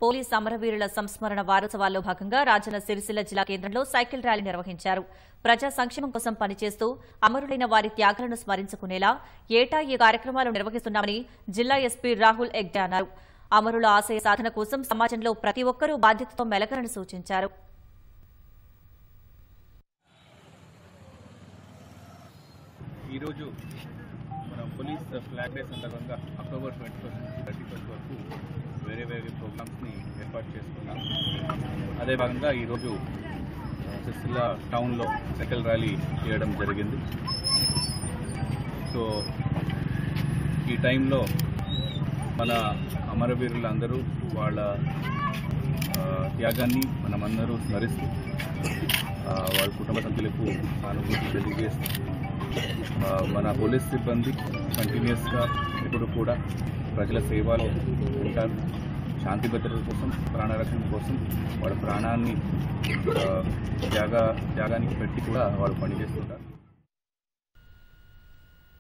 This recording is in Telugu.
పోలీస్ అమరవీరుల సంస్మరణ వారోత్సవాల్లో భాగంగా రాజన్న సిరిసిల్ల జిల్లా కేంద్రంలో సైకిల్ ర్యాలీ నిర్వహించారు ప్రజా సంక్షేమం కోసం పనిచేస్తూ అమరులైన వారి త్యాగాలను స్మరించుకునేలా ఏటా ఈ కార్యక్రమాలు నిర్వహిస్తున్నామని జిల్లా ఎస్పీ రాహుల్ ఎగ్డే అన్నారు అమరుల ఆశయ సాధన కోసం సమాజంలో ప్రతి ఒక్కరూ బాధ్యతతో మెలగాలని సూచించారు ఈరోజు మన పోలీస్ ఫ్లాగ్ డే సందర్భంగా అక్టోబర్ ట్వంటీ ఫస్ట్ నుంచి థర్టీ ఫస్ట్ వరకు వేరే వేరే ప్రోగ్రామ్స్ని ఏర్పాటు చేసుకున్నాం అదే భాగంగా ఈరోజు సిరిసిల్ల టౌన్లో సైకిల్ ర్యాలీ చేయడం జరిగింది సో ఈ టైంలో మన అమరవీరులందరూ వాళ్ళ ఆ, త్యాగాన్ని మనమందరూ స్మరిస్తూ ఆ, వాళ్ళ కుటుంబ సభ్యులకు సానుభూతి తెలియజేస్తూ ఆ, మన పోలీస్ సిబ్బంది కంటిన్యూస్గా ఎప్పుడు కూడా ప్రజల సేవలో ఉంటారు శాంతి భద్రత కోసం ప్రాణరక్షణ కోసం వాళ్ళ ప్రాణాన్ని ఆ, త్యాగ త్యాగానికి పెట్టి కూడా వాళ్ళు పనిచేస్తుంటారు